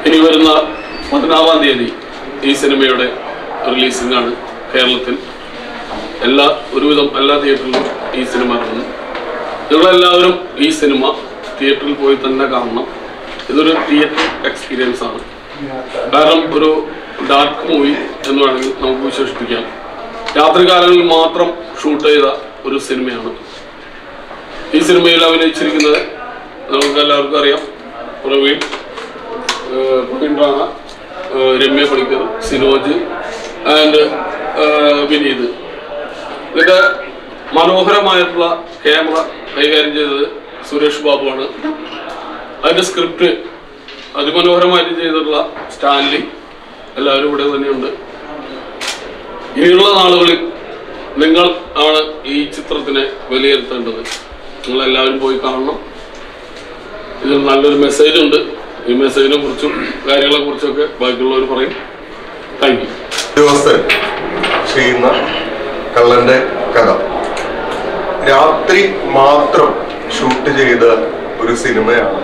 ഇനി വരുന്ന പതിനാറാം തീയതി ഈ സിനിമയുടെ റിലീസിംഗ് ആണ് കേരളത്തിൽ എല്ലാ ഒരുവിധം എല്ലാ തിയേറ്ററിലും ഈ സിനിമ ഇറങ്ങുന്നു നിങ്ങളെല്ലാവരും ഈ സിനിമ തിയേറ്ററിൽ പോയി തന്നെ കാണണം ഇതൊരു തിയേറ്റർ എക്സ്പീരിയൻസ് ആണ് കാരണം ഒരു ഡാർക്ക് മൂവി എന്ന് വേണമെങ്കിൽ നമുക്ക് വിശേഷിപ്പിക്കാം രാത്രികാലങ്ങളിൽ മാത്രം ഷൂട്ട് ചെയ്ത ഒരു സിനിമയാണ് ഈ സിനിമയിൽ അഭിനയിച്ചിരിക്കുന്നത് നമുക്ക് എല്ലാവർക്കും അറിയാം പ്രവീൺ ഏഹ് പ്രവീൺ റാണ ഏഹ് രമ്യ പണിക്കർ സിനോജ് ആൻഡ് വിനീത് ഇതിന്റെ മനോഹരമായിട്ടുള്ള ക്യാമറ കൈകാര്യം ചെയ്തത് സുരേഷ് ബാബുവാണ് അതിന്റെ സ്ക്രിപ്റ്റ് അതിമനോഹരമായിട്ട് ചെയ്തിട്ടുള്ള സ്റ്റാൻലി എല്ലാവരും ഇവിടെ തന്നെയുണ്ട് ഇനിയുള്ള നാളുകളിൽ നിങ്ങൾ ആണ് ഈ ചിത്രത്തിനെ വിലയിരുത്തേണ്ടത് നിങ്ങൾ എല്ലാവരും പോയി കാണണം ഇതിൽ നല്ലൊരു മെസ്സേജ് ഉണ്ട് ഈ മെസ്സേജിനെ കുറിച്ചും കാര്യങ്ങളെ കുറിച്ചൊക്കെ ബാക്കിയുള്ളവർ പറയും താങ്ക് യു ഉദ്യോഗസ്ഥൻ ചെയ്യുന്ന കള്ളന്റെ കഥ രാത്രി മാത്രം ഷൂട്ട് ചെയ്ത ഒരു സിനിമയാണ്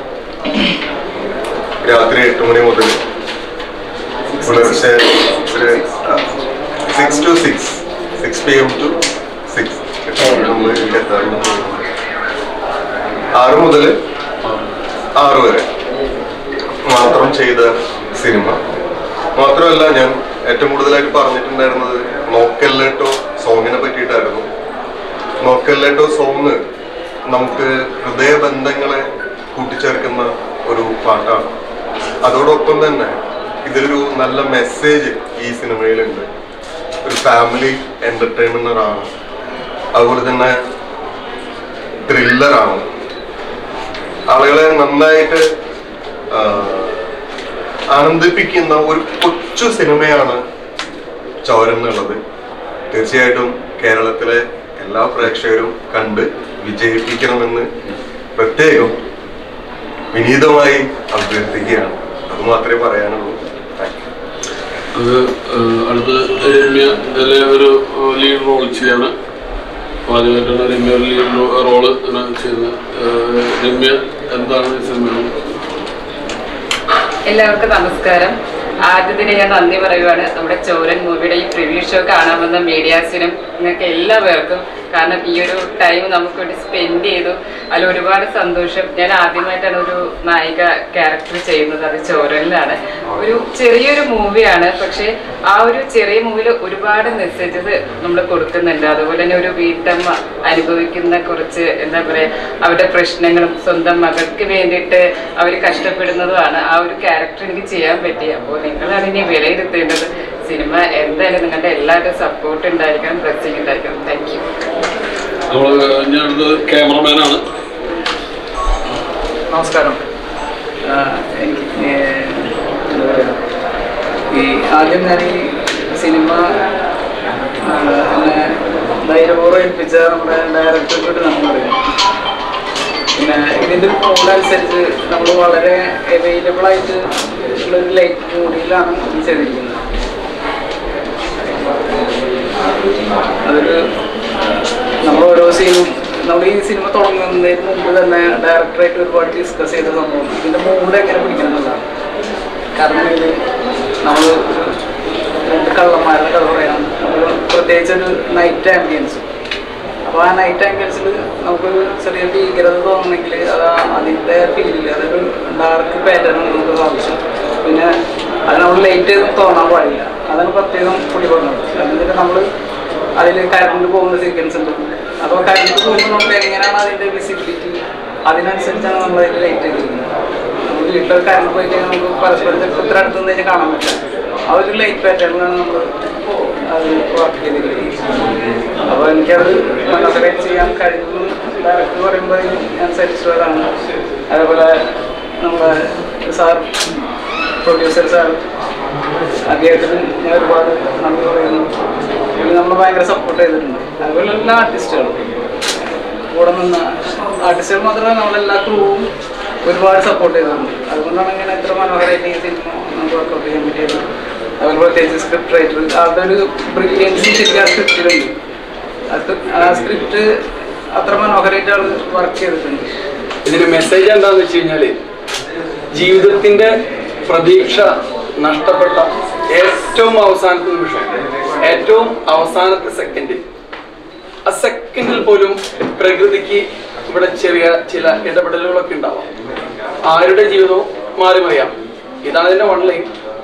രാത്രി എട്ട് മണി മുതൽ പുലർച്ചെ ഒരു six to six six P M to six നമ്മൾ എത്താറുണ്ട് ആറ് മുതൽ ആറ് വരെ മാത്രം ചെയ്ത സിനിമ മാത്രമല്ല ഞാൻ ഏറ്റവും കൂടുതലായിട്ട് പറഞ്ഞിട്ടുണ്ടായിരുന്നത് നോക്കല്ലേട്ടോ സോങ്ങിനെ പറ്റിയിട്ടായിരുന്നു നോക്കല്ലേട്ടോ സോങ് നമുക്ക് ഹൃദയബന്ധങ്ങളെ കൂട്ടിച്ചേർക്കുന്ന ഒരു പാട്ടാണ് അതോടൊപ്പം തന്നെ ഇതിലൊരു നല്ല മെസ്സേജ് ഈ സിനിമയിലുണ്ട് ഒരു ഫാമിലി എന്റർടൈൻമെന്റർ ആണ് അതുപോലെ തന്നെ ത്രില്ലറാണ് ആളുകളെ നന്നായിട്ട് ആ, ആനന്ദിപ്പിക്കുന്ന ഒരു കൊച്ചു സിനിമയാണ് ചോരൻ എന്നുള്ളത് തീർച്ചയായിട്ടും കേരളത്തിലെ എല്ലാ പ്രേക്ഷകരും കണ്ട് വിജയിപ്പിക്കണമെന്ന് പ്രത്യേകം വിനീതമായി അഭ്യർത്ഥിക്കുകയാണ് അത് മാത്രമേ പറയാനുള്ളൂ താങ്ക് യു അത് ഏഹ്, അടുത്ത് രമ്യ അതിലെ ഒരു ലീഡ് റോൾ ചെയ്യാണ് അപ്പോൾ ആദ്യമായിട്ടാണ് രമ്യ ഒരു ലീഡ് റോള് ചെയ്യുന്നത് ഏഹ്, രമ്യ എന്താണ് ഈ സിനിമയിൽ എല്ലാവർക്കും നമസ്കാരം ആദ്യത്തിന് ഞാൻ നന്ദി പറയുവാണ് നമ്മുടെ ചോരൻ മൂവിയുടെ ഈ പ്രിവ്യൂ ഷോ കാണാൻ വന്ന മീഡിയാസിനും നിങ്ങൾക്ക് എല്ലാവർക്കും കാരണം ഈ ഒരു ടൈം നമുക്ക് വേണ്ടി സ്പെൻഡ് ചെയ്തു അതിൽ ഒരുപാട് സന്തോഷം ഞാൻ ആദ്യമായിട്ടാണ് ഒരു നായിക ക്യാരക്ടർ ചെയ്യുന്നത് അത് ചോരനിലാണ് ഒരു ചെറിയൊരു മൂവിയാണ് പക്ഷേ ആ ഒരു ചെറിയ മൂവിയിൽ ഒരുപാട് മെസ്സേജസ് നമ്മൾ കൊടുക്കുന്നുണ്ട് അതുപോലെ തന്നെ ഒരു വീട്ടമ്മ അനുഭവിക്കുന്ന കുറച്ച് എന്താ പറയുക അവരുടെ പ്രശ്നങ്ങളും സ്വന്തം മകൾക്ക് വേണ്ടിയിട്ട് അവർ കഷ്ടപ്പെടുന്നതുമാണ് ആ ഒരു ക്യാരക്ടർ എനിക്ക് ചെയ്യാൻ പറ്റി അപ്പോൾ നിങ്ങളാണ് ഇനി വിലയിരുത്തേണ്ടത് സിനിമ എന്തായാലും നിങ്ങളുടെ എല്ലാവരുടെയും സപ്പോർട്ട് ഉണ്ടായിരിക്കണം ബ്ലെസ്സിങ് ഉണ്ടായിരിക്കണം താങ്ക് യു നമ്മൾ ഞാൻ അടുത്തത് ക്യാമറമാനാണ് നമസ്കാരം ആ, എനിക്ക് ഏ, എന്താ പറയുക ഈ ആദ്യം ഞാൻ ഈ സിനിമ ആ, എന്നെ ധൈര്യപൂർവ്വം ഏൽപ്പിച്ച നമ്മുടെ ഡയറക്ടറിനോട് നന്ദി പറയാം പിന്നെ ഇതിൻ്റെ മൂഡനുസരിച്ച് നമ്മൾ വളരെ അവൈലബിൾ ആയിട്ട് ഉള്ളൊരു ലൈറ്റ് മൂഡിയിലാണ് ഇത് ചെയ്തിരിക്കുന്നത് അതൊരു നമ്മൾ ഓരോ സീനും നമ്മൾ ഈ സിനിമ തുടങ്ങുന്നതിന് മുമ്പ് തന്നെ ഡയറക്ടറായിട്ട് ഒരുപാട് ഡിസ്കസ് ചെയ്ത സംഭവം ഇതിൻ്റെ മൂഡ് എങ്ങനെ പിടിക്കണം എന്നുള്ളതാണ് കാരണം ഇത് നമ്മൾ ഒരു രണ്ട് കള്ളന്മാരുടെ കഥ പറയാണ് നമ്മൾ പ്രത്യേകിച്ച് ഒരു നൈറ്റ് ആംബിയൻസ് അപ്പോൾ ആ നൈറ്റ് ആംബിയൻസിൽ നമുക്കൊരു ചെറിയ ഭീകരത തോന്നണമെങ്കിൽ അത് ആ- അതിൻ്റെ ഫീലിൽ അതൊരു ഡാർക്ക് പാറ്റേൺ നമുക്ക് ആവശ്യം പിന്നെ അത് നമ്മൾ ലൈറ്റ് തോന്നാൻ പാടില്ല അതാണ് പ്രത്യേകം പൊടി പറഞ്ഞത് എന്നിട്ട് നമ്മൾ അതിൽ കറണ്ട് പോകുന്ന സീക്വൻസ് ഉണ്ട് അപ്പോൾ കറണ്ട് പോകുമ്പോൾ നമുക്ക് എങ്ങനെയാണ് അതിൻ്റെ വിസിബിലിറ്റി അതിനനുസരിച്ചാണ് നമ്മൾ അതിൽ ലൈറ്റ് ചെയ്തിരിക്കുന്നത് നമ്മൾ വീട്ടിൽ കറണ്ട് പോയി കഴിഞ്ഞാൽ നമുക്ക് പരസ്പരം ഇത്ര അടുത്ത് നിന്ന് കഴിഞ്ഞാൽ കാണാൻ പറ്റില്ല ആ ഒരു ലൈറ്റ് പാറ്റേണിലാണ് നമ്മൾ അത് വർക്ക് ചെയ്തിരിക്കുന്നത് അപ്പോൾ എനിക്കത് മനസ്സിലാക്കി ചെയ്യാൻ കഴിയുന്നു ഡയറക്ടർ പറയുമ്പോൾ ഞാൻ സാറ്റിസ്ഫൈഡ് ആണ് അതേപോലെ നമ്മുടെ സാർ പ്രൊഡ്യൂസർ സാർ അദ്ദേഹത്തിന് ഞാൻ ഒരുപാട് നന്ദി പറയുന്നു പിന്നെ നമ്മൾ ഭയങ്കര സപ്പോർട്ട് ചെയ്തിട്ടുണ്ട് അതുപോലെ എല്ലാ ആർട്ടിസ്റ്റുകളും കൂടെ നിന്ന ആർട്ടിസ്റ്റുകൾ മാത്രമല്ല നമ്മളെല്ലാ ക്രൂവും ഒരുപാട് സപ്പോർട്ട് ചെയ്തിട്ടുണ്ട് അതുകൊണ്ടാണ് ഇങ്ങനെ ഇത്ര മനോഹരമായിട്ട് ഈ സിനിമ നമുക്ക് വർക്കൗട്ട് ചെയ്യാൻ പറ്റിയത് അതുപോലെ പ്രത്യേകിച്ച് സ്ക്രിപ്റ്റ് റൈറ്റർ ആളുടെ ഒരു ബ്രില്യൻസി ശരിക്കും ആ സ്ക്രിപ്റ്റിലുണ്ട് അത് ആ സ്ക്രിപ്റ്റ് അത്ര മനോഹരമായിട്ട് ആൾ വർക്ക് ചെയ്തിട്ടുണ്ട് ഇതിന്റെ മെസ്സേജ് എന്താന്ന് വെച്ച് കഴിഞ്ഞാല് ജീവിതത്തിന്റെ പ്രതീക്ഷ നഷ്ടപ്പെട്ട ഏറ്റവും അവസാനത്തെ നിമിഷം ഏറ്റവും അവസാനത്തെ സെക്കൻഡ് ആ സെക്കൻഡിൽ പോലും പ്രകൃതിക്ക് ഇവിടെ ചെറിയ ചില ഇടപെടലുകളൊക്കെ ഉണ്ടാവാം ആരുടെ ജീവിതവും മാറി മറിയാം ഇതാണ് അതിന്റെ വൺ ലൈൻ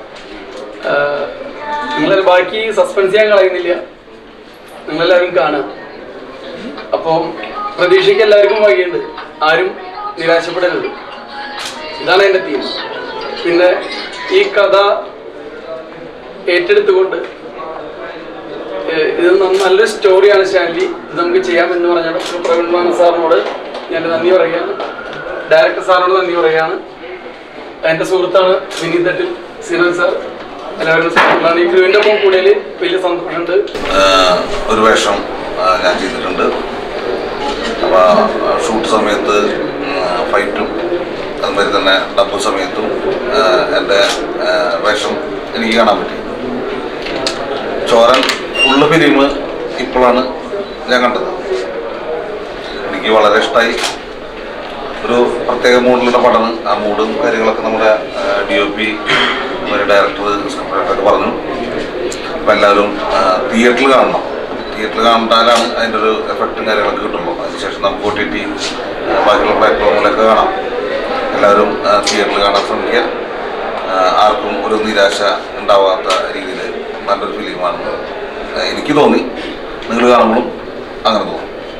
നിങ്ങൾ ബാക്കി സസ്പെൻസ് ചെയ്യാൻ കളയുന്നില്ല നിങ്ങളെല്ലാവരും കാണുക അപ്പം പ്രതീക്ഷയ്ക്ക് എല്ലാവർക്കും വഴിയുണ്ട് ആരും നിരാശപ്പെടരുത് ഇതാണ് എൻ്റെ തീം പിന്നെ ഈ കഥ ഏറ്റെടുത്തുകൊണ്ട് ഏഹ് ഇത് ന- നല്ലൊരു സ്റ്റോറിയാണ് സ്റ്റാൻലി ഇത് നമുക്ക് ചെയ്യാമെന്ന് പറഞ്ഞ ഡോക്ടർ പ്രവീൺ മാന സാറിനോട് ഞാൻ നന്ദി പറയുകയാണ് ഡയറക്ടർ സാറിനോട് നന്ദി പറയുകയാണ് എൻ്റെ സുഹൃത്താണ് വിനീത് തട്ടിൽ സിനൽ സാർ എല്ലാവരും സുഹൃത്തുക്കളാണ് ഈ ക്രൂവിൻ്റെ ഒപ്പം കൂടിയതിൽ വലിയ സന്തോഷമുണ്ട് ആഹ് ഒരു വേഷം ആഹ് ഞാൻ ചെയ്തിട്ടുണ്ട് അപ്പോൾ ഷൂട്ട് സമയത്ത് ഫൈറ്റും അതുമാതിരി തന്നെ ഡബ് സമയത്തും ആഹ് എൻ്റെ ആഹ് വേഷം എനിക്ക് കാണാൻ പറ്റി ചോരൻ ഫുള്ള് ഫിലിം ഇപ്പോഴാണ് ഞാൻ കണ്ടത് എനിക്ക് വളരെ ഇഷ്ടമായി ഒരു പ്രത്യേക മൂഡിലുള്ള പടമാണ് ആ മൂഡും കാര്യങ്ങളൊക്കെ നമ്മുടെ D O P director script പറഞ്ഞു അപ്പം എല്ലാവരും തിയേറ്ററിൽ കാണണം തിയേറ്ററിൽ കണ്ടാലാണ് അതിൻ്റെ ഒരു എഫക്റ്റും കാര്യങ്ങളൊക്കെ കിട്ടുള്ളൂ അതിനുശേഷം നമുക്ക് ഒ ടി ടി ബാക്കിയുള്ള പ്ലാറ്റ്ഫോമിലൊക്കെ കാണാം എല്ലാവരും തിയേറ്ററിൽ കാണാൻ ശ്രമിക്കുക ആ, ആർക്കും ഒരു നിരാശ ഉണ്ടാവാത്ത രീതിയിൽ നല്ലൊരു ഫിലിമാണ് എനിക്ക് തോന്നി നിങ്ങൾ കാണുമ്പോഴും അങ്ങനെ തോന്നും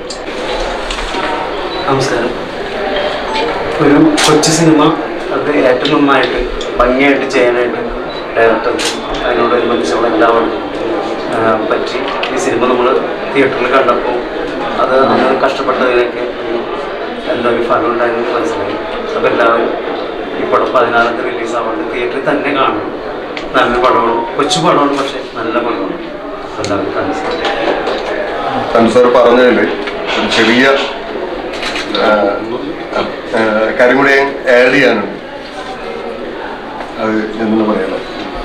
നമസ്കാരം ഒരു കൊച്ചു സിനിമ അത് ഏറ്റവും നന്നായിട്ട് ഭംഗിയായിട്ട് ചെയ്യാനായിട്ട് ഡയറക്ടർക്കും അതിനോടനുബന്ധിച്ചുള്ള എല്ലാവർക്കും ആ, പറ്റി ഈ സിനിമ നമ്മൾ തിയേറ്ററിൽ കണ്ടപ്പോൾ അത് അന്ന് കഷ്ടപ്പെട്ടതിനൊക്കെ ഒരു എന്താ ഒരു ഫലം ഉണ്ടായെന്ന് മനസ്സിലായി അപ്പോൾ എല്ലാവരും ഈ പടം പതിനാലാം തീയതി റിലീസാവുന്നത് തിയേറ്ററിൽ തന്നെ കാണണം നല്ലൊരു പടമാണ് കൊച്ചു പടമാണ് പക്ഷേ നല്ല പടമാണ് എല്ലാവരും കണ്ടു സാർ പറഞ്ഞതിൽ ഒരു ചെറിയ ആ, ആ, കാര്യം കൂടി ആഡ് ചെയ്യാനുണ്ട് അത് എന്തെന്ന് പറയാലോ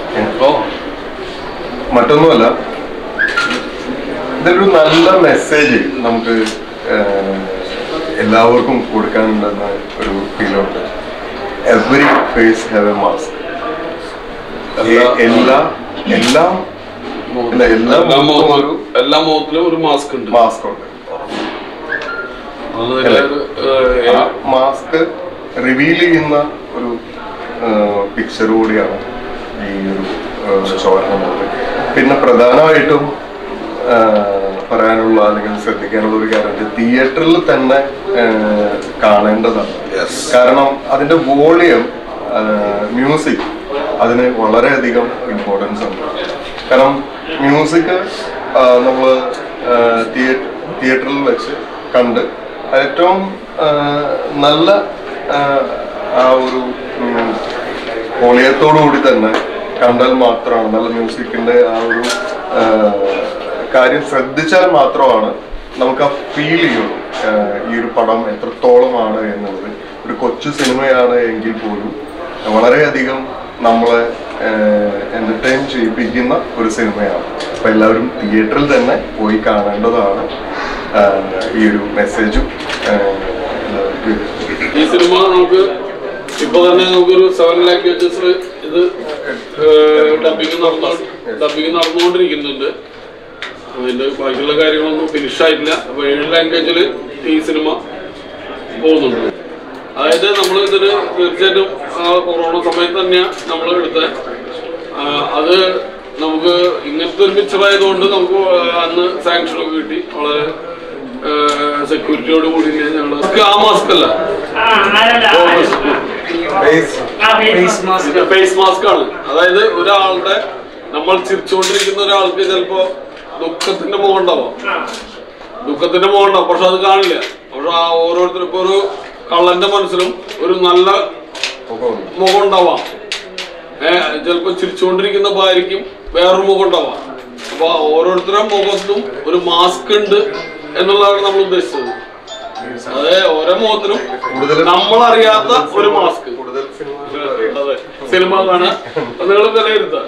മറ്റൊന്നുമല്ല ഇതൊരു നല്ല മെസ്സേജ് നമുക്ക് ആ, എല്ലാവർക്കും കൊടുക്കാനുണ്ടെന്ന ഒരു ഫീലുണ്ട് every face have a mask എല്ലാ എല്ലാം ഇല്ല, എല്ലാ എല്ലാ മുഖത്തും മുഖത്തിലും ഒരു എല്ലാ മുഖത്തിലും ഒരു മാസ്ക് ഉണ്ട് മാസ്ക് ഉണ്ട് അത് അല്ലേ? ഏഹ്, ആ മാസ്ക് റിവീൽ ചെയ്യുന്ന ഒരു പിക്ചർ കൂടിയാണ് ഈ ഒരു ചോരണമുള്ളത് പിന്നെ പ്രധാനമായിട്ടും ആ, പറയാനുള്ള അല്ലെങ്കിൽ ശ്രദ്ധിക്കാനുള്ള ഒരു കാര്യം തിയേറ്ററിൽ തന്നെ ആ, കാണേണ്ടതാണ് Yes. കാരണം അതിന്റെ വോളിയം മ്യൂസിക് അതിന് വളരെയധികം ഇമ്പോർട്ടൻസ് ഉണ്ട് കാരണം മ്യൂസിക് നമ്മൾ തിയേറ്ററിൽ വെച്ച് കണ്ട് ഏറ്റവും ആ, നല്ല ആ, ആ ഒരു വോളിയത്തോടു കൂടി തന്നെ കണ്ടാൽ മാത്രമാണ് നല്ല മ്യൂസിക്കിന്റെ ആ ഒരു ആ, കാര്യം ശ്രദ്ധിച്ചാൽ മാത്രമാണ് നമുക്ക് ആ ഫീൽ ചെയ്യുള്ളൂ ആ, ഈ ഒരു പടം എത്രത്തോളമാണ് എന്നുള്ളത് ഒരു കൊച്ചു സിനിമയാണ് എങ്കിൽ പോലും വളരെയധികം നമ്മളെ എന്റർടൈൻ ചെയ്യിപ്പിക്കുന്ന ഒരു സിനിമയാണ് അപ്പൊ എല്ലാവരും തിയേറ്ററിൽ തന്നെ പോയി കാണേണ്ടതാണ് ആ, ഈ ഒരു മെസ്സേജും ആ, എല്ലാവർക്കും ഈ സിനിമ നമുക്ക് ഇപ്പൊ തന്നെ നമുക്കൊരു സെവൻ ലാംഗ്വേജസിൽ ഇത് ഡബിങ് നടന്നു ഡബിങ് നടന്നുകൊണ്ടിരിക്കുന്നുണ്ട് അതിന്റെ ബാക്കിയുള്ള കാര്യങ്ങളൊന്നും ഫിനിഷ് ആയിട്ടില്ല അപ്പൊ ഏഴ് ലാംഗ്വേജിൽ ഈ സിനിമ പോകുന്നുണ്ട് അതായത് നമ്മൾ ഇതിന് തീർച്ചയായിട്ടും ആ കൊറോണ സമയത്ത് തന്നെയാണ് നമ്മൾ എടുത്ത അത് നമുക്ക് ഇങ്ങനത്തെ ഒരു പിക്ചർ ആയതുകൊണ്ട് നമുക്ക് അന്ന് സാങ്ഷൻ ഒക്കെ കിട്ടി വളരെ സെക്യൂരിറ്റിയോട് കൂടി ഞങ്ങൾ ആ മാസ്ക് അല്ല ഫേസ് മാസ്ക് ഫേസ് മാസ്ക് ആണ് അതായത് ഒരാളുടെ നമ്മൾ ചിരിച്ചുകൊണ്ടിരിക്കുന്ന ഒരാൾക്ക് ചിലപ്പോ ദുഃഖത്തിന്റെ മുഖം ഉണ്ടാവാം ദുഃഖത്തിന്റെ മുഖം ഉണ്ടാവും പക്ഷെ അത് കാണില്ല പക്ഷെ ആ ഓരോരുത്തരും ഇപ്പൊ ഒരു കള്ളന്റെ മനസ്സിലും ഒരു നല്ല മുഖം ഉണ്ടാവാം ഏഹ് ചിലപ്പോ ചിരിച്ചുകൊണ്ടിരിക്കുന്ന ഭാര്യയ്ക്കും വേറൊരു മുഖം ഉണ്ടാവാം അപ്പൊ ഓരോരുത്തരുടെ മുഖത്തും ഒരു മാസ്ക് ഉണ്ട് എന്നുള്ളതാണ് നമ്മൾ ഉദ്ദേശിച്ചത് അതെ ഓരോ മുഖത്തിലും കൂടുതലും നമ്മളറിയാത്ത ഒരു മാസ്ക് കൂടുതൽ സിനിമ അതെ സിനിമ കാണാൻ നിങ്ങൾ വിലയിരുത്താം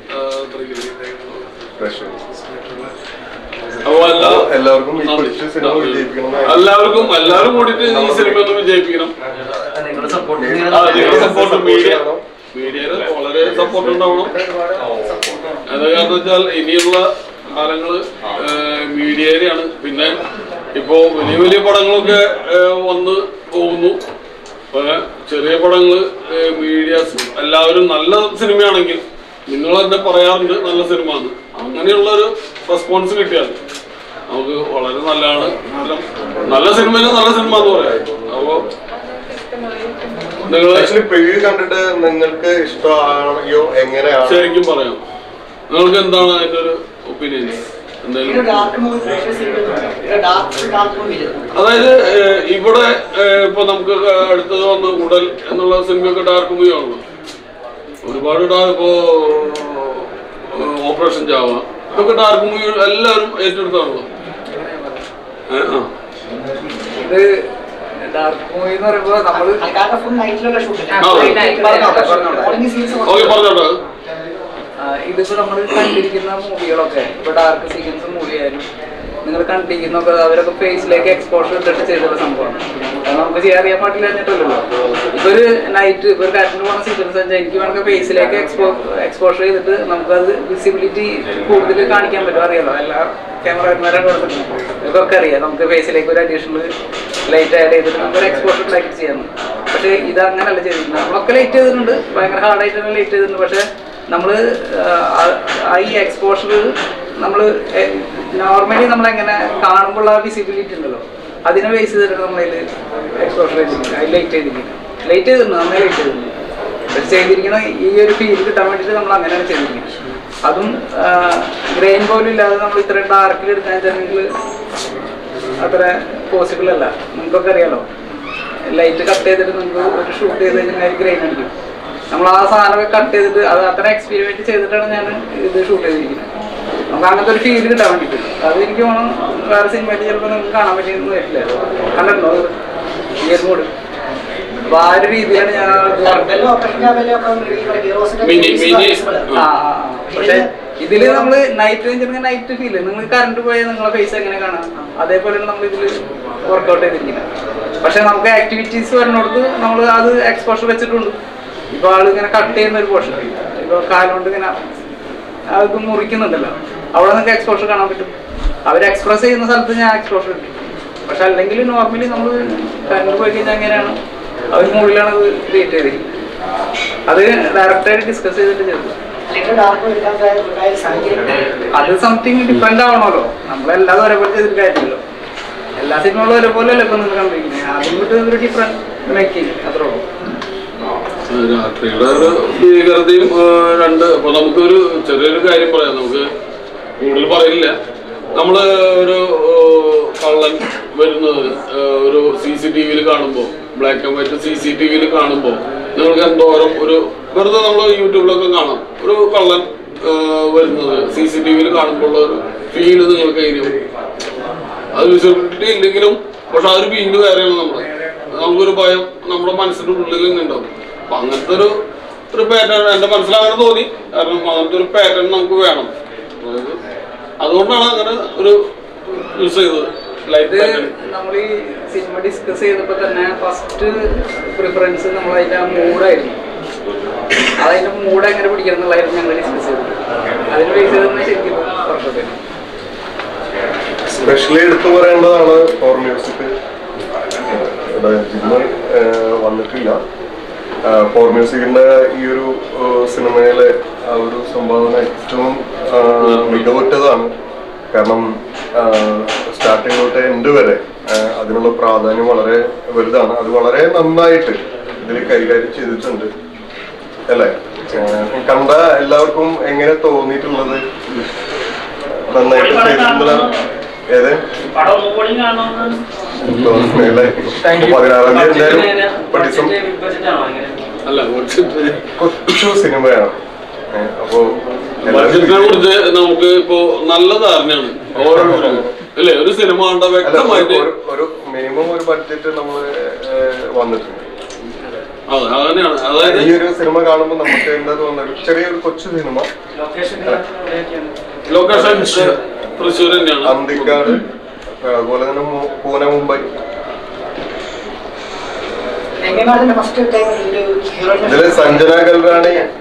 അപ്പൊ എല്ലാ എല്ലാവർക്കും ഈ നന്ദി. കൊച്ചു സിനിമ വിജയിപ്പിക്കണം എല്ലാവർക്കും എല്ലാവരും കൂടിയിട്ട് ഈ സിനിമ ഒന്ന് വിജയിപ്പിക്കണം നിങ്ങളുടെ സപ്പോർട്ട് ആ, നിങ്ങളുടെ സപ്പോർട്ട് മീഡിയ മീഡിയയുടെ വളരെ സപ്പോർട്ട് ഉണ്ടാവണം ഒരുപാട് സപ്പോർട്ടാണ് അത് കാരണം വെച്ചാൽ ഇനിയുള്ള കാലങ്ങള് മീഡിയയിലാണ് പിന്നെ ഇപ്പോ വലിയ വലിയ പടങ്ങളൊക്കെ ഏഹ്, വന്ന് പോകുന്നു അപ്പൊ ചെറിയ പടങ്ങള് മീഡിയാസ് എല്ലാവരും നല്ല സിനിമയാണെങ്കിൽ നിങ്ങൾ തന്നെ പറയാറുണ്ട് നല്ല സിനിമ എന്ന് അങ്ങനെയുള്ള ഒരു റെസ്പോൺസ് കിട്ടിയാൽ നമുക്ക് വളരെ നല്ലതാണ് നല്ല നല്ല സിനിമയിൽ നല്ല സിനിമ എന്ന് പറയാം അപ്പോ നിങ്ങൾ ആക്ച്വലി പ്രിവ്യൂ കണ്ടിട്ട് നിങ്ങൾക്ക് ഇഷ്ടമായോ എങ്ങനെയാണ് ശരിക്കും പറയാം നിങ്ങൾക്ക് എന്താണ് അതിന്റെ ഒരു ഒപ്പീനിയൻ എന്തായാലും അതായത് ഏഹ്, ഇവിടെ ഏഹ്, ഇപ്പൊ നമുക്ക് അടുത്തത് വന്ന് ഉടൽ എന്നുള്ള സിനിമയൊക്കെ ഡാർക്ക് മൂവി ആണല്ലോ ഒരുപാട് ഡാ ഇപ്പോ ഏഹ്, ഓപ്പറേഷൻ ജാവ ഇതൊക്കെ ഡാർക്ക് മൂവി എല്ലാവരും ഏറ്റെടുത്താണല്ലോ ഏഹ്, ആ. ഇത് ഡാർക്ക് മൂവി എന്ന് പറയുമ്പോ നമ്മള് ഓക്കെ പറഞ്ഞോട്ടെ ആ, ഇതിപ്പോ നമ്മൾ കണ്ടിരിക്കുന്ന മൂവികളൊക്കെ ഇപ്പൊ ഡാർക്ക് സീക്വൻസ് മൂവി ആയാലും നിങ്ങൾ കണ്ടിരിക്കുന്നൊക്കെ അവരൊക്കെ ഫേസിലേക്ക് എക്സ്പോഷർ ഇട്ടിട്ട് ചെയ്തുള്ള സംഭവമാണ് അത് നമുക്ക് ചെയ്യാൻ അറിയാൻ പാടില്ല എന്നിട്ടല്ലോ ഇപ്പൊ ഒരു നൈറ്റ് ഇപ്പൊ ഒരു കറണ്ട് പോകുന്ന സീക്വൻസ് വെച്ചാൽ എനിക്ക് വേണമെങ്കിൽ ഫേസിലേക്ക് എക്സ്പോ എക്സ്പോഷർ ചെയ്തിട്ട് നമുക്കത് വിസിബിലിറ്റി കൂടുതൽ കാണിക്കാൻ പറ്റും അറിയാലോ എല്ലാ ക്യാമറമാരെ ഇതൊക്കെ അറിയാം നമുക്ക് ഫേസിലേക്ക് ഒരു അഡീഷണൽ ലൈറ്റ് ആഡ് ചെയ്തിട്ട് നമുക്ക് ഒരു എക്സ്പോഷർ ഉണ്ടാക്കി ചെയ്യാം പക്ഷേ ഇത് അങ്ങനല്ല ചെയ്തിരിക്കുന്നത് നമ്മളൊക്കെ ലൈറ്റ് ചെയ്തിട്ടുണ്ട് ഭയങ്കര ഹാർഡായിട്ട് തന്നെ ലൈറ്റ് ചെയ്തിട്ടുണ്ട് പക്ഷേ നമ്മൾ ആ ഈ എക്സ്പോഷർ നമ്മൾ നോർമലി നമ്മളെങ്ങനെ കാണുമ്പോൾ ആ വിസിബിലിറ്റി ഉണ്ടല്ലോ അതിനെ ബേസ് ചെയ്തിട്ടാണ് നമ്മളതിൽ എക്സ്പോഷർ ചെയ്തിരിക്കുന്നത് അതിൽ ലൈറ്റ് ചെയ്തിരിക്കുന്നത് ലൈറ്റ് ചെയ്തിട്ടുണ്ട് നന്നായി ലൈറ്റ് ചെയ്തിട്ടുണ്ട് പക്ഷെ ചെയ്തിരിക്കുന്ന ഈ ഒരു ഫീൽ കിട്ടാൻ വേണ്ടിയിട്ട് നമ്മൾ അങ്ങനെയാണ് ചെയ്തിരിക്കുന്നത് അതും ഗ്രെയിൻ പോലും ഇല്ലാതെ നമ്മൾ ഇത്രയും ഡാർക്കിൽ എടുക്കാൻ വെച്ചിട്ടുണ്ടെങ്കിൽ അത്ര പോസിബിൾ അല്ല നിങ്ങൾക്കൊക്കെ അറിയാലോ ലൈറ്റ് കട്ട് ചെയ്തിട്ട് നമുക്ക് ഒരു ഷൂട്ട് ചെയ്ത് കഴിഞ്ഞാൽ ഗ്രെയിൻ അടിക്കും നമ്മൾ ആ സാധനമൊക്കെ കട്ട് ചെയ്തിട്ട് അത് അത്ര എക്സ്പീരിമെന്റ് ചെയ്തിട്ടാണ് ഞാൻ ഇത് ഷൂട്ട് ചെയ്തിരിക്കുന്നത് നമുക്ക് അങ്ങനത്തെ ഒരു ഫീൽ കിട്ടാൻ വേണ്ടിയിട്ട് അത് എനിക്ക് തോന്നുന്നു വേറെ സിനിമയിൽ ചിലപ്പോൾ നിങ്ങൾക്ക് കാണാൻ പറ്റിയെന്ന് വരില്ല കണ്ടിട്ടുണ്ടോ അത്? ഈ ഒരു മൂഡ് അപ്പൊ ആ ഒരു രീതിയിലാണ് ഞാൻ മിനി മിനി ആ, ആ, ആ. പക്ഷെ ഇതില് നമ്മള് നൈറ്റ് വെച്ചിട്ടുണ്ടെങ്കിൽ നൈറ്റ് ഫീൽ നിങ്ങൾ കറണ്ട് പോയാൽ നിങ്ങളെ ഫേസ് എങ്ങനെ കാണാം അതേപോലെയാണ് നമ്മൾ ഇതില് വർക്ക്ഔട്ട് ചെയ്തിരിക്കുന്നത് പക്ഷെ നമുക്ക് ആക്ടിവിറ്റീസ് വരുന്നിടത്ത് നമ്മൾ അത് എക്സ്പോഷർ വെച്ചിട്ടുണ്ട് ഇപ്പൊ ആള് ഇങ്ങനെ കട്ട് ചെയ്യുന്ന ഒരു പോർഷൻ ഇപ്പൊ കാലുകൊണ്ട് ഇങ്ങനെ അത് മുറിക്കുന്നുണ്ടല്ലോ അവിടെ നിങ്ങൾക്ക് എക്സ്പോഷർ കാണാൻ പറ്റും അവർ എക്സ്പ്രസ് ചെയ്യുന്ന സ്ഥലത്ത് ഞാൻ എക്സ്പോഷർ കിട്ടും പക്ഷെ അല്ലെങ്കിൽ നോർമലി നമ്മൾ കറണ്ട് പോയി കഴിഞ്ഞാൽ എങ്ങനെയാണ് അവർ മുകളിലാണ് അത് ക്രിയേറ്റ് ചെയ്തിരിക്കുന്നത് അത് ഡയറക്റ്റായിട്ട് ഡിസ്കസ് ചെയ്തിട്ട് ചെയ്തത് അത് സംതിങ് ഡിഫറെന്റ് ആവണമല്ലോ നമ്മളെല്ലാതും ഒരേപോലെ ചെയ്തിട്ട് കാര്യമില്ലല്ലോ എല്ലാ സിനിമകളും ഒരേപോലെ അല്ലേ ഇപ്പൊ നിങ്ങൾ കണ്ടിരിക്കുന്നത് അതും വിട്ട് ഒരു ഡിഫറെന്റ് മേക്കിംഗ് അത്രേ ഉള്ളൂ രാത്രിയുടെ ഒരു ഭീകരതയും ഏഹ്, രണ്ട് അപ്പൊ നമുക്കൊരു ചെറിയൊരു കാര്യം പറയാം നമുക്ക് കൂടുതൽ പറയില്ല നമ്മള് ഒരു ഏഹ്, കള്ളൻ വരുന്നത് ഏഹ്, ഒരു സി സി ടി വിയിൽ കാണുമ്പോൾ black and white C C T വിയിൽ കാണുമ്പോൾ നിങ്ങൾക്ക് എന്തോരം ഒരു വെറുതെ നമ്മൾ യൂട്യൂബിലൊക്കെ കാണാം ഒരു കള്ളൻ ഏഹ്, വരുന്നത് സി സി ടി വിയിൽ കാണുമ്പോൾ ഒരു ഫീല് നിങ്ങൾക്ക് എങ്ങനെയും അത് വിസിബിലിറ്റി ഇല്ലെങ്കിലും പക്ഷെ ആ ഒരു ഫീല് വേറെയാണ് നമ്മുടെ നമുക്കൊരു ഭയം നമ്മുടെ മനസ്സിന്റെ ഉള്ളിൽ തന്നെ ഉണ്ടാവും അപ്പൊ അങ്ങനത്തെ ഒരു ഒരു പാറ്റേൺ എന്റെ മനസ്സിലങ്ങനെ തോന്നി കാരണം അങ്ങനത്തെ ഒരു പാറ്റേൺ നമുക്ക് വേണം അതായത് അതുകൊണ്ടാണ് അങ്ങനെ ഒരു യൂസ് ചെയ്തത് ലൈറ്റ് ഇത് പാറ്റേൺ നമ്മൾ ഈ സിനിമ ഡിസ്കസ് ചെയ്തപ്പോ തന്നെ ഫസ്റ്റ് പ്രിഫറൻസ് നമ്മൾ അതിന്റെ ആ മൂഡായിരുന്നു അതിന്റെ മൂഡ് എങ്ങനെ പിടിക്കണം എന്നുള്ളതായിരുന്നു ഞങ്ങൾ ഡിസ്കസ് ചെയ്തത് അതിന് ബേസ് ചെയ്തെന്ന് ശരിക്കും വർക്കൗട്ട് സ്പെഷ്യലി എടുത്തു പറയേണ്ടതാണ് ഫോർ മ്യൂസിക് ഇവിടെ ജിമ്മ് വന്നിട്ടില്ല ഫോർ മ്യൂസിക്കിന്റെ ഈ ഒരു ഏഹ്, സിനിമയിലെ ആ ഒരു സംഭാവന ഏറ്റവും ഏഹ്, മികവുറ്റതാണ് കാരണം സ്റ്റാർട്ടിങ് തൊട്ട് എൻഡ് വരെ ഏഹ്, അതിനുള്ള പ്രാധാന്യം വളരെ വലുതാണ് അത് വളരെ നന്നായിട്ട് ഇതിൽ കൈകാര്യം ചെയ്തിട്ടുണ്ട് അല്ലേ ഏഹ്, കണ്ട എല്ലാവർക്കും എങ്ങനെ തോന്നിയിട്ടുള്ളത് നന്നായിട്ട് ചെയ്തിട്ടുള്ള ഏത് തോന്നുന്നില്ലേ? പതിനാറാം തീയതി എന്തായാലും ഇപ്പൊ ഡിസംബർ അല്ല കുറച്ച് കൊച്ചു സിനിമയാണ് ഏ, അപ്പോ ബഡ്ജറ്റിനെ എല്ലാവരും കുറിച്ച് നമുക്ക് ഇപ്പോ നല്ല ധാരണയാണ് ഓരോരുത്തരും അല്ലേ ഒരു സിനിമ കണ്ട അല്ല, വ്യക്തമായിട്ട് ഒരു- ഒരു മിനിമം ഒരു ബഡ്ജറ്റ് നമ്മൾ വന്നിട്ടുണ്ട് അതെ അതന്നെയാണ് അതായത് ഈ ഒരു സിനിമ കാണുമ്പോൾ നമുക്ക് എന്താ തോന്നുന്നത് ചെറിയൊരു കൊച്ചു സിനിമ ലൊക്കേഷൻ തൃശ്ശൂർ തന്നെയാണ് അന്തിക്കാട് അതുപോലെ തന്നെ മു- പൂനെ മുംബൈ ഇതില് സഞ്ജന കൽറാണി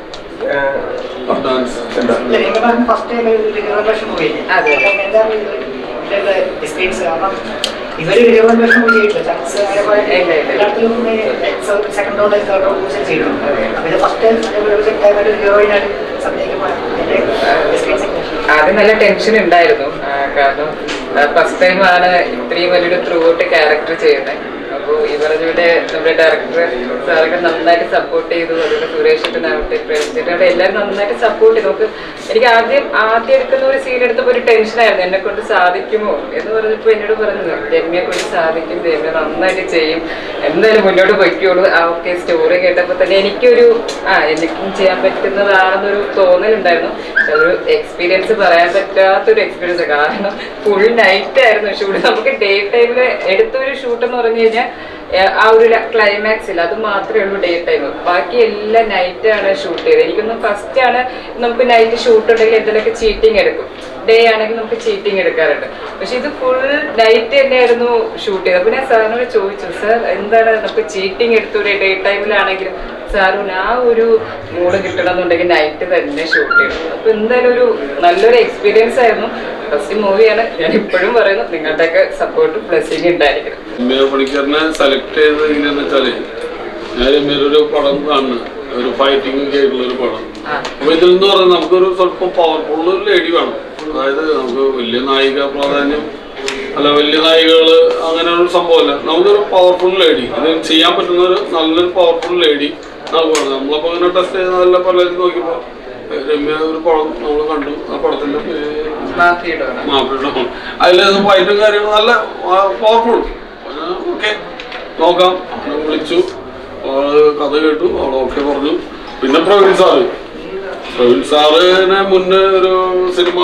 ഡാൻസ് എന്താ ഫസ്റ്റ് റിവോൾവേഷൻ മൂവി അതെ. എന്താണ് ഇതിന്റെ എക്സ്പീരിയൻസ് കാരണം ഇവര് റിവോൾവേഷൻ മൂവി ചെയ്തിട്ടില്ല ചാൻസ് ഇല്ല, ഇല്ല. എല്ലാത്തിലും second round third round moves ചെയ്തിട്ടുണ്ട് അപ്പൊ ഇത് ഫസ്റ്റ് ടൈമായിട്ട് ഹീറോയിനായിട്ട് അഭിനയിക്കുമ്പോൾ എക്സ്പീരിയൻസ് ആദ്യം നല്ല ടെൻഷൻ ഉണ്ടായിരുന്നു ആ, കാരണം ഫസ്റ്റ് ടൈം ആണ് ഇത്രയും വലിയൊരു ത്രൂ ഔട്ട് ക്യാരക്ടർ ചെയ്യുന്നത് അപ്പോൾ ഈ പറഞ്ഞൂടെ നമ്മുടെ ഡയറക്ടർ സാറൊക്കെ നന്നായിട്ട് സപ്പോർട്ട് ചെയ്തു അതുപോലെ സുരേഷ് ചേട്ടനാവട്ടെ പ്രേംചേട്ടനാവട്ടെ എല്ലാവരും നന്നായിട്ട് സപ്പോർട്ട് ചെയ്തു നമുക്ക് എനിക്ക് ആദ്യം ആദ്യം എടുക്കുന്ന ഒരു സീൻ എടുത്തപ്പോൾ ഒരു ടെൻഷനായിരുന്നു എന്നെ കൊണ്ട് സാധിക്കുമോ എന്ന് പറഞ്ഞപ്പോൾ എന്നോട് പറഞ്ഞു രമ്യയെ കൊണ്ട് സാധിക്കും രമ്യ നന്നായിട്ട് ചെയ്യും എന്തായാലും മുന്നോട്ട് പൊയ്ക്കോളൂ ആ ഓക്കെ സ്റ്റോറി കേട്ടപ്പോൾ തന്നെ എനിക്കൊരു ആ എനിക്കും ചെയ്യാൻ പറ്റുന്നതാണെന്നൊരു തോന്നലുണ്ടായിരുന്നു പക്ഷെ അതൊരു എക്സ്പീരിയൻസ് പറയാൻ പറ്റാത്തൊരു എക്സ്പീരിയൻസ് കാരണം ഫുൾ നൈറ്റ് ആയിരുന്നു ഷൂട്ട് നമുക്ക് ഡേ ടൈമിൽ എടുത്തൊരു ഷൂട്ട് എന്ന് പറഞ്ഞു കഴിഞ്ഞാൽ ഏഹ് ആ ഒരു ക്ലൈമാക്സ് ഇല്ല അത് മാത്രമേ ഉള്ളൂ ഡേ ടൈം ബാക്കി എല്ലാം നൈറ്റ് ആണ് ഷൂട്ട് ചെയ്തത് എനിക്കൊന്ന് ഫസ്റ്റ് ആണ് നമുക്ക് നൈറ്റ് ഷൂട്ട് ഉണ്ടെങ്കിൽ എന്തെങ്കിലുമൊക്കെ ചീറ്റിംഗ് എടുക്കും ഡേ ആണെങ്കിൽ നമുക്ക് ചീറ്റിംഗ് എടുക്കാറുണ്ട് പക്ഷെ ഇത് ഫുൾ നൈറ്റ് തന്നെയായിരുന്നു ഷൂട്ട് ചെയ്തത് അപ്പോൾ ഞാൻ സാറിനോട് ചോദിച്ചു സാർ എന്താണ് നമുക്ക് ചീറ്റിംഗ് എടുത്തൂടെ ഡേ ടൈമിലാണെങ്കിലും സാറിന് ആ ഒരു മൂഡ് കിട്ടണമെന്നുണ്ടെങ്കിൽ നൈറ്റ് തന്നെ ഷൂട്ട് ചെയ്യണം അപ്പൊ എന്തായാലും ഒരു നല്ലൊരു എക്സ്പീരിയൻസ് ആയിരുന്നു ഫസ്റ്റ് മൂവിയാണ് ഞാൻ ഇപ്പോഴും പറയുന്നു നിങ്ങളുടെയൊക്കെ സപ്പോർട്ടും ബ്ലെസ്സിങ് ഉണ്ടായിരിക്കണം രമ്യ പണിക്കറിനെ സെലക്ട് ചെയ്തത് എങ്ങനെയാന്ന് വെച്ചാല് ഞാൻ രമ്യൊരു പടം കാണുന്നു ഒരു ഫൈറ്റിംഗ് ആയിട്ടുള്ള ഒരു പടം ആ. അപ്പൊ ഇതിൽ നിന്ന് പറഞ്ഞാൽ നമുക്കൊരു സ്വല്പം പവർഫുൾ ഒരു ലേഡി വേണം അതായത് നമുക്ക് വലിയ നായിക പ്രാധാന്യം അല്ല വലിയ നായികകള് അങ്ങനെ ഒരു സംഭവമല്ല നമുക്കൊരു പവർഫുൾ ലേഡി ഇത് ചെയ്യാൻ പറ്റുന്ന ഒരു നല്ലൊരു പവർഫുൾ ലേഡി നമുക്ക് വേണം നമ്മളിപ്പോ ഇങ്ങനെ ടെസ്റ്റ് ചെയ്ത് നല്ല പലരും നോക്കിയപ്പോ രമ്യ ഒരു പടം നമ്മൾ കണ്ടു ആ പടത്തിന്റെ പേര് മാഫിയുടെ ആണ്. മാപ്പിടണം അതിൽ ഫൈറ്റും കാര്യങ്ങളും നല്ല പവർഫുൾ ഓക്കെ നോക്കാം അവനെ വിളിച്ചു അവള് കഥ കേട്ടു അവൾ ഓക്കെ പറഞ്ഞു പിന്നെ പ്രവീൺ സാറ് പ്രവീൺ സാറിനെ മുന്നേ ഒരു സിനിമ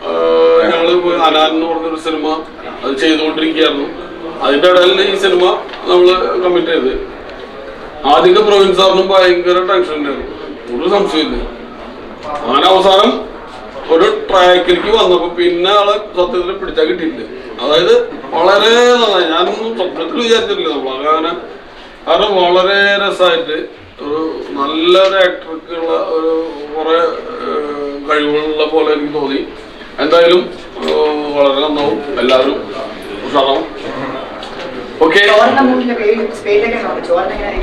ഞങ്ങൾ അനാൻ എന്ന് പറഞ്ഞൊരു സിനിമ അത് ചെയ്തുകൊണ്ടിരിക്കുകയായിരുന്നു അതിന്റെ ഇടയിൽ ഈ സിനിമ നമ്മൾ കമ്മിറ്റ് ചെയ്ത് ആദ്യമൊക്കെ പ്രവീൺ സാറിനും ഭയങ്കര ടെൻഷൻ ഉണ്ടായിരുന്നു ഒരു സംശയമില്ല അങ്ങനെ അവസാനം ഒരു ട്രാക്കിലേക്ക് വന്നപ്പോ പിന്നെ ആളെ സത്യത്തിൽ പിടിച്ചാൽ കിട്ടിയില്ല അതായത് വളരെ നന്നായി ഞാനൊന്നും സ്വപ്നത്തിൽ വിചാരിച്ചിട്ടില്ല നമ്മൾ അങ്ങനെ കാരണം വളരെ രസമായിട്ട് ഒരു നല്ലൊരു ആക്ടർക്കുള്ള ഒരു കുറെ ഏഹ്, കഴിവുകളുള്ള പോലെ എനിക്ക് തോന്നി എന്തായാലും ഏഹ്, വളരെ നന്നാവും എല്ലാവരും ഉഷാറാവും ഓക്കെ ചോറിന്റെ മൂവിന്റെ പേര് സ്പെയിലൊക്കെ ചോറിനെങ്ങനെ